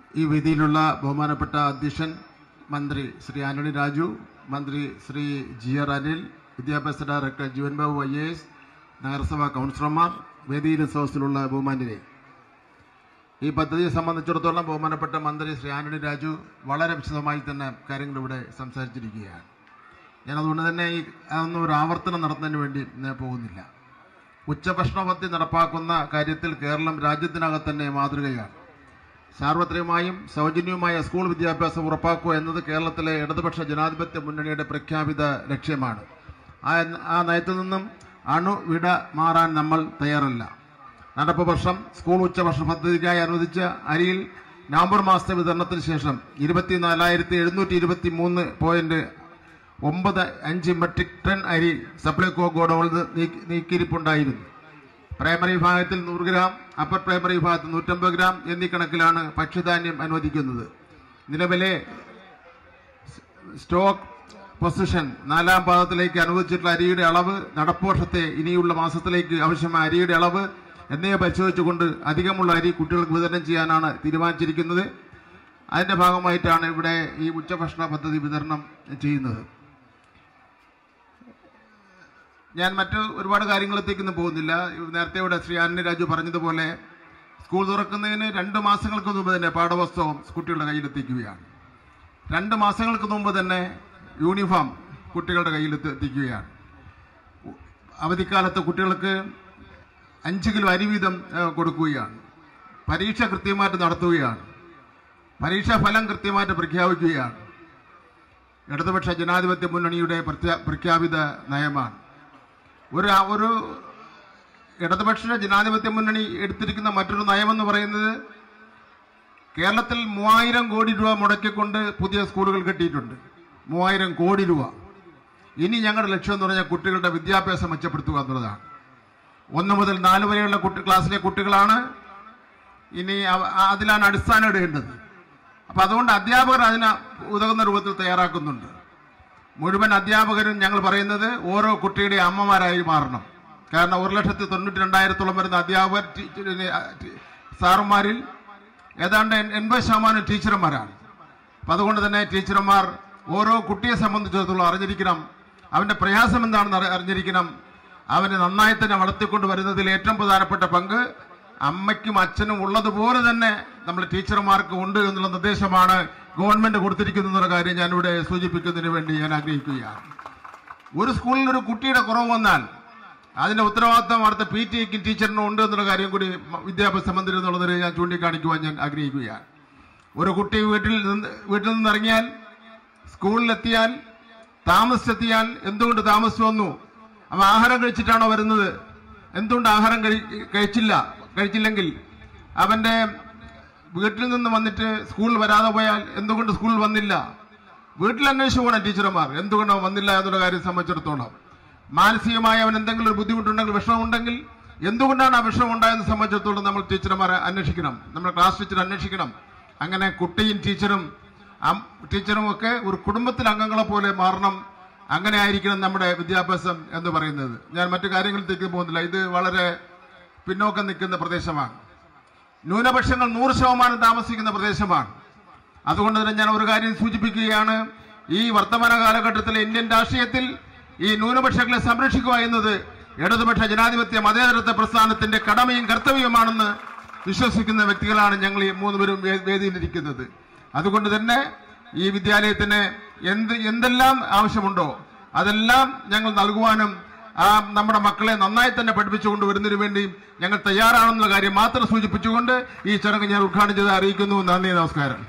ഈ വേദിയിലുള്ള ബഹുമാനപ്പെട്ട അധ്യക്ഷൻ മന്ത്രി ശ്രീ ആന്റണി രാജു മന്ത്രി ശ്രീ ജി ആർ അനിൽ വിദ്യാഭ്യാസ director Jeevan Babu I A S നഗരസഭാ കൗൺസിലർമാർ വേദിയിലും സദസ്സിലുള്ള ബഹുമാന്യരെ ഈ പദ്ധതിയെ സംബന്ധിച്ചിടത്തോളം ബഹുമാനപ്പെട്ട മന്ത്രി ശ്രീ ആന്റണി രാജു വളരെ വിശദമായി തന്നെ കാര്യങ്ങൾ ഇവിടെ സംസാരിച്ചിരിക്കുകയാണ് ഞാൻ അതുകൊണ്ട് തന്നെ ഈ അതൊന്നും ഒരു ആവർത്തനം നടത്തുന്നതിന് വേണ്ടി ഞാൻ പോകുന്നില്ല ഉച്ചഭക്ഷണ പദ്ധതി നടപ്പാക്കുന്ന കാര്യത്തിൽ കേരളം രാജ്യത്തിനകത്ത് തന്നെ മാതൃകയാണ് സാർവത്രികമായും സൗജന്യവുമായ സ്കൂൾ വിദ്യാഭ്യാസം ഉറപ്പാക്കുക എന്നത് കേരളത്തിലെ ഇടതുപക്ഷ ജനാധിപത്യ മുന്നണിയുടെ പ്രഖ്യാപിത ലക്ഷ്യമാണ് ആ ആ നയത്തിൽ നിന്നും അണുവിട മാറാൻ നമ്മൾ തയ്യാറല്ല നടപ്പ് വർഷം സ്കൂൾ ഉച്ചഭക്ഷണ പദ്ധതിക്കായി അനുവദിച്ച അരിയിൽ നവംബർ മാസത്തെ വിതരണത്തിന് ശേഷം ഇരുപത്തിനാലായിരത്തി എഴുന്നൂറ്റി ഇരുപത്തി മൂന്ന് പോയിന്റ് ഒമ്പത് അഞ്ച് മെട്രിക് ടൺ അരി സപ്ലൈകോ ഗോഡൌണിൽ നീക്കി- നീക്കിയിരിപ്പുണ്ടായിരുന്നു പ്രൈമറി വിഭാഗത്തിൽ നൂറ് ഗ്രാം അപ്പർ പ്രൈമറി വിഭാഗത്തിൽ നൂറ്റമ്പത് ഗ്രാം എന്നീ കണക്കിലാണ് ഭക്ഷ്യധാന്യം അനുവദിക്കുന്നത് നിലവിലെ സ്റ്റോക്ക് പൊസിഷൻ നാലാം പാദത്തിലേക്ക് അനുവദിച്ചിട്ടുള്ള അരിയുടെ അളവ് നടപ്പ് വർഷത്തെ ഇനിയുള്ള മാസത്തിലേക്ക് ആവശ്യമായ അരിയുടെ അളവ് എന്നിവ പരിശോധിച്ചുകൊണ്ട് അധികമുള്ള അരി കുട്ടികൾക്ക് വിതരണം ചെയ്യാനാണ് തീരുമാനിച്ചിരിക്കുന്നത് അതിന്റെ ഭാഗമായിട്ടാണ് ഇവിടെ ഈ ഉച്ചഭക്ഷണ പദ്ധതി വിതരണം ചെയ്യുന്നത് ഞാൻ മറ്റു ഒരുപാട് കാര്യങ്ങളിലേക്കൊന്നും പോകുന്നില്ല നേരത്തെ ഇവിടെ ശ്രീ ആന്റണി രാജു പറഞ്ഞതുപോലെ സ്കൂൾ തുറക്കുന്നതിന് രണ്ട് മാസങ്ങൾക്ക് മുമ്പ് തന്നെ പാഠപുസ്തകം കുട്ടികളുടെ കയ്യിലെത്തിക്കുകയാണ് രണ്ട് മാസങ്ങൾക്ക് മുമ്പ് തന്നെ യൂണിഫോം കുട്ടികളുടെ കയ്യിൽ എത്തിക്കുകയാണ് അവധിക്കാലത്ത് കുട്ടികൾക്ക് അഞ്ച് കിലോ അരി വീതം ഏഹ്, കൊടുക്കുകയാണ് പരീക്ഷ കൃത്യമായിട്ട് നടത്തുകയാണ് പരീക്ഷാ ഫലം കൃത്യമായിട്ട് പ്രഖ്യാപിക്കുകയാണ് ഇടതുപക്ഷ ജനാധിപത്യ മുന്നണിയുടെ പ്രത്യാ- പ്രഖ്യാപിത നയമാണ് ഒരു ഒരു ഇടതുപക്ഷ ജനാധിപത്യ മുന്നണി എടുത്തിരിക്കുന്ന മറ്റൊരു നയമെന്ന് പറയുന്നത് കേരളത്തിൽ മൂവായിരം കോടി രൂപ മുടക്കിക്കൊണ്ട് പുതിയ സ്കൂളുകൾ കെട്ടിയിട്ടുണ്ട് മൂവായിരം കോടി രൂപ ഇനി ഞങ്ങളുടെ ലക്ഷ്യം എന്ന് പറഞ്ഞാൽ കുട്ടികളുടെ വിദ്യാഭ്യാസം മെച്ചപ്പെടുത്തുക എന്നുള്ളതാണ് ഒന്ന് മുതൽ നാല് വരെയുള്ള കുട്ടി ക്ലാസ്സിലെ കുട്ടികളാണ് ഇനി അവ- അതിലാണ് അടിസ്ഥാനം ഇടേണ്ടത് അപ്പൊ അതുകൊണ്ട് അധ്യാപകർ അതിന് ഉതകുന്ന രൂപത്തിൽ തയ്യാറാക്കുന്നുണ്ട് മുഴുവൻ അധ്യാപകരും ഞങ്ങൾ പറയുന്നത് ഓരോ കുട്ടിയുടെ അമ്മമാരായി മാറണം കാരണം ഒരു ലക്ഷത്തി തൊണ്ണൂറ്റി രണ്ടായിരത്തോളം വരുന്ന അധ്യാപകർ ടീച്ചറിനെ ടി- സാറുമാരിൽ ഏതാണ്ട് എൺ- എൺപത് ശതമാനം ടീച്ചർമാരാണ് അപ്പൊ അതുകൊണ്ട് തന്നെ ടീച്ചർമാർ ഓരോ കുട്ടിയെ സംബന്ധിച്ചിടത്തോളം അറിഞ്ഞിരിക്കണം അവന്റെ പ്രയാസം എന്താണെന്ന് അറി- അറിഞ്ഞിരിക്കണം അവനെ നന്നായി തന്നെ വളർത്തിക്കൊണ്ട് വരുന്നതിൽ ഏറ്റവും പ്രധാനപ്പെട്ട പങ്ക് അമ്മയ്ക്കും അച്ഛനും ഉള്ളതുപോലെ തന്നെ നമ്മൾ ടീച്ചർമാർക്ക് ഉണ്ട് എന്നുള്ള നിർദ്ദേശമാണ് ഗവൺമെന്റ് കൊടുത്തിരിക്കുന്നത് എന്നുള്ള കാര്യം ഞാനിവിടെ സൂചിപ്പിക്കുന്നതിന് വേണ്ടി ഞാൻ ആഗ്രഹിക്കുകയാണ് ഒരു സ്കൂളിൽ ഒരു കുട്ടിയുടെ കുറവ് വന്നാൽ അതിന്റെ ഉത്തരവാദിത്തം അടുത്ത പി ടി എക്കും ടീച്ചറിനും ഉണ്ട് എന്നുള്ള കാര്യം കൂടി മ- വിദ്യാഭ്യാസ മന്ത്രി എന്നുള്ളതിൽ ഞാൻ ചൂണ്ടിക്കാണിക്കുവാൻ ഞാൻ ആഗ്രഹിക്കുകയാണ് ഒരു കുട്ടി വീട്ടിൽ നിന്ന് വീട്ടിൽ നിന്ന് ഇറങ്ങിയാൽ സ്കൂളിലെത്തിയാൽ താമസിച്ചെത്തിയാൽ എന്തുകൊണ്ട് താമസിച്ചു വന്നു അവൻ ആഹാരം കഴിച്ചിട്ടാണോ വരുന്നത് എന്തുകൊണ്ട് ആഹാരം കഴി- കഴിച്ചില്ല കഴിച്ചില്ലെങ്കിൽ അവന്റെ വീട്ടിൽ നിന്ന് വന്നിട്ട് സ്കൂളിൽ വരാതെ പോയാൽ എന്തുകൊണ്ട് സ്കൂളിൽ വന്നില്ല വീട്ടിൽ അന്വേഷിച്ചു പോകണം ടീച്ചർമാർ എന്തുകൊണ്ട് അവൻ വന്നില്ല എന്നുള്ള കാര്യം സംബന്ധിച്ചിടത്തോളം മാനസികമായി അവൻ എന്തെങ്കിലും ഒരു ബുദ്ധിമുട്ടുണ്ടെങ്കിൽ വിഷമമുണ്ടെങ്കിൽ എന്തുകൊണ്ടാണ് ആ വിഷമം ഉണ്ടായതെന്ന് സംബന്ധിച്ചിടത്തോളം നമ്മൾ ടീച്ചർമാരെ അന്വേഷിക്കണം നമ്മുടെ ക്ലാസ് ടീച്ചർ അന്വേഷിക്കണം അങ്ങനെ കുട്ടിയും ടീച്ചറും അം- ടീച്ചറും ഒക്കെ ഒരു കുടുംബത്തിലെ അംഗങ്ങളെ പോലെ മാറണം അങ്ങനെ ആയിരിക്കണം നമ്മുടെ വിദ്യാഭ്യാസം എന്ന് പറയുന്നത് ഞാൻ മറ്റു കാര്യങ്ങളിലേക്ക് പോകുന്നില്ല ഇത് വളരെ പിന്നോക്കം നിൽക്കുന്ന പ്രദേശമാണ് ന്യൂനപക്ഷങ്ങൾ നൂറ് ശതമാനം താമസിക്കുന്ന പ്രദേശമാണ് അതുകൊണ്ട് തന്നെ ഞാൻ ഒരു കാര്യം സൂചിപ്പിക്കുകയാണ് ഈ വർത്തമാന കാലഘട്ടത്തിലെ ഇന്ത്യൻ രാഷ്ട്രീയത്തിൽ ഈ ന്യൂനപക്ഷങ്ങളെ സംരക്ഷിക്കുക എന്നത് ഇടതുപക്ഷ ജനാധിപത്യ മതേതരത്വ പ്രസ്ഥാനത്തിന്റെ കടമയും കർത്തവ്യമാണെന്ന് വിശ്വസിക്കുന്ന വ്യക്തികളാണ് ഞങ്ങൾ ഈ മൂന്നുപേരും വേ- വേദിയിലിരിക്കുന്നത് അതുകൊണ്ട് തന്നെ ഈ വിദ്യാലയത്തിന് എന്ത് എന്തെല്ലാം ആവശ്യമുണ്ടോ അതെല്ലാം ഞങ്ങൾ നൽകുവാനും ആ നമ്മുടെ മക്കളെ നന്നായി തന്നെ പഠിപ്പിച്ചുകൊണ്ട് വരുന്നതിന് വേണ്ടി ഞങ്ങൾ തയ്യാറാണെന്നുള്ള കാര്യം മാത്രം സൂചിപ്പിച്ചുകൊണ്ട് ഈ ചടങ്ങ് ഞാൻ ഉദ്ഘാടനം ചെയ്ത് അറിയിക്കുന്നു നന്ദി നമസ്കാരം